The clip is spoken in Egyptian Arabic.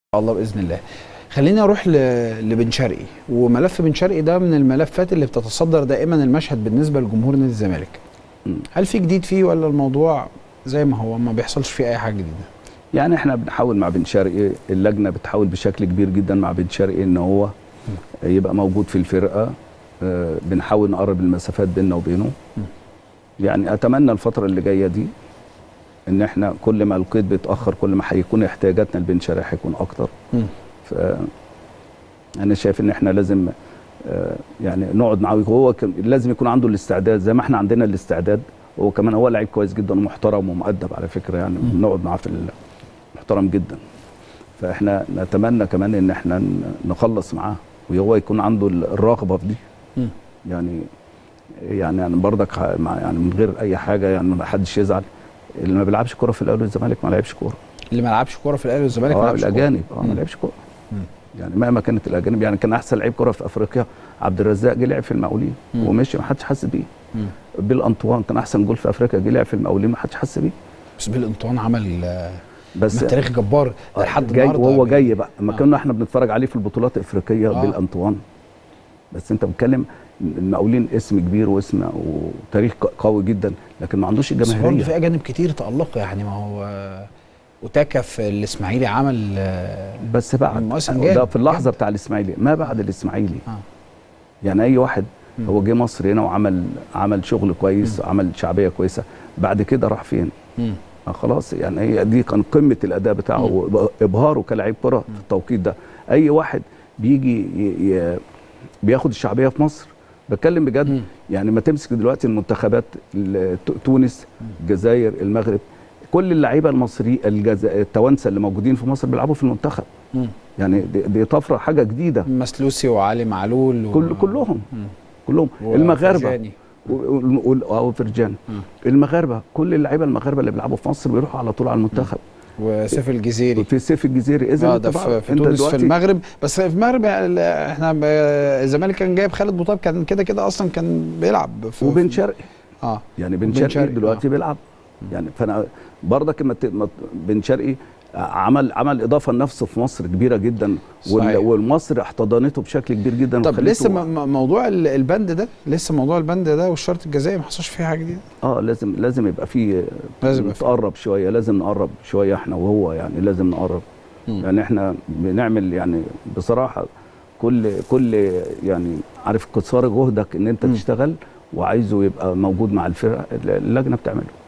الله باذن الله خليني اروح ل- لبن شرقي وملف بن شرقي ده من الملفات اللي بتتصدر دائما المشهد بالنسبه لجمهور نادي الزمالك مم. هل في جديد فيه ولا الموضوع زي ما هو ما بيحصلش فيه اي حاجه جديده يعني احنا بنحاول مع بن شرقي اللجنه بتحاول بشكل كبير جدا مع بن شرقي ان هو يبقى موجود في الفرقه آه، بنحاول نقرب المسافات بيننا وبينه م. يعني اتمنى الفتره اللي جايه دي ان احنا كل ما القيد بيتاخر كل ما هيكون احتياجاتنا لبن شرقي هيكون اكتر مم. ف انا شايف ان احنا لازم آه، يعني نقعد معاه وهو كان- لازم يكون عنده الاستعداد زي ما احنا عندنا الاستعداد هو كمان هو لعيب كويس جدا ومحترم ومؤدب على فكره يعني مم. نقعد معاه في ال- محترم جدا فاحنا نتمنى كمان ان احنا ن- نخلص معاه وهو يكون عنده ال- الرغبه في دي مم. يعني يعني انا برضك ه- مع يعني من غير اي حاجه يعني ما حدش يزعل اللي ما بيلعبش كوره في الاهلي والزمالك ما لعبش كوره اللي ما لعبش كوره في الاهلي والزمالك ما اه لعبش كورة. الاجانب اه مم. ما لعبش كوره مم. يعني مهما كانت الاجانب يعني كان احسن لعيب كوره في افريقيا عبد الرزاق جه لعب في المقاولين مم. ومشي ما حدش حس بيه مم. بيل انطوان كان احسن جول في افريقيا جه لعب في المقاولين ما حدش حس بيه بس بيل انطوان عمل آه، بس تاريخ جبار ده آه، لحد جاي النهارده وهو بي- جاي بقى اما آه. كنا احنا بنتفرج عليه في البطولات الافريقيه آه. بيل انطوان بس انت بتتكلم المقاولين اسم كبير واسم وتاريخ ق- قوي جدا لكن ما عندوش بس برضه الجماهيريه في اجانب كتير تالقوا يعني ما هو آه، وتاكا في الاسماعيلي عمل آه، بس بعد مواسم ده جامد، في اللحظه جامد. بتاع الاسماعيلي ما بعد الاسماعيلي آه. يعني اي واحد مم. هو جه مصر هنا وعمل عمل شغل كويس عمل شعبيه كويسه بعد كده راح فين مم. آه خلاص يعني هي دي كان قمه الاداء بتاعه وابهاره كلاعب كره في التوقيت ده اي واحد بيجي ي... ي... بياخد الشعبيه في مصر بتكلم بجد مم. يعني ما تمسك دلوقتي المنتخبات ال- ت- تونس الجزائر المغرب كل اللعيبه المصري الجز... التوانسه اللي موجودين في مصر بيلعبوا في المنتخب مم. يعني دي, دي طفره حاجه جديده مسلوسي وعلي معلول و... كل كلهم مم. كلهم المغاربه وفرجاني. او فرجان مم. المغاربه كل اللعيبه المغاربه اللي بيلعبوا في مصر بيروحوا على طول على المنتخب وسيف الجزيري في سيف الجزيري اذا اه انت ده بقى- في, في انت تونس في دلوقتي المغرب بس في المغرب يعني احنا ب- الزمالك كان جايب خالد بوطاب كان كده كده اصلا كان بيلعب في وبن في- شرقي اه يعني بن وبن شرقي شرقي، دلوقتي بيلعب يعني فانا برضك لما ت- ما ت- بن شرقي عمل عمل اضافه لنفسه في مصر كبيره جدا وال- صحيح. والمصر احتضنته بشكل كبير جدا طب وخلته- لسه م- م- موضوع ال- البند ده لسه موضوع البند ده والشرط الجزائي ما حصلش فيه حاجه جديده اه لازم لازم يبقى فيه لازم يبقى فيه. نتقرب شويه لازم نقرب شويه احنا وهو يعني لازم نقرب مم. يعني احنا بنعمل يعني بصراحه كل كل يعني عارف قصار جهدك ان انت مم. تشتغل وعايزه يبقى موجود مع الفرقه اللجنه بتعمله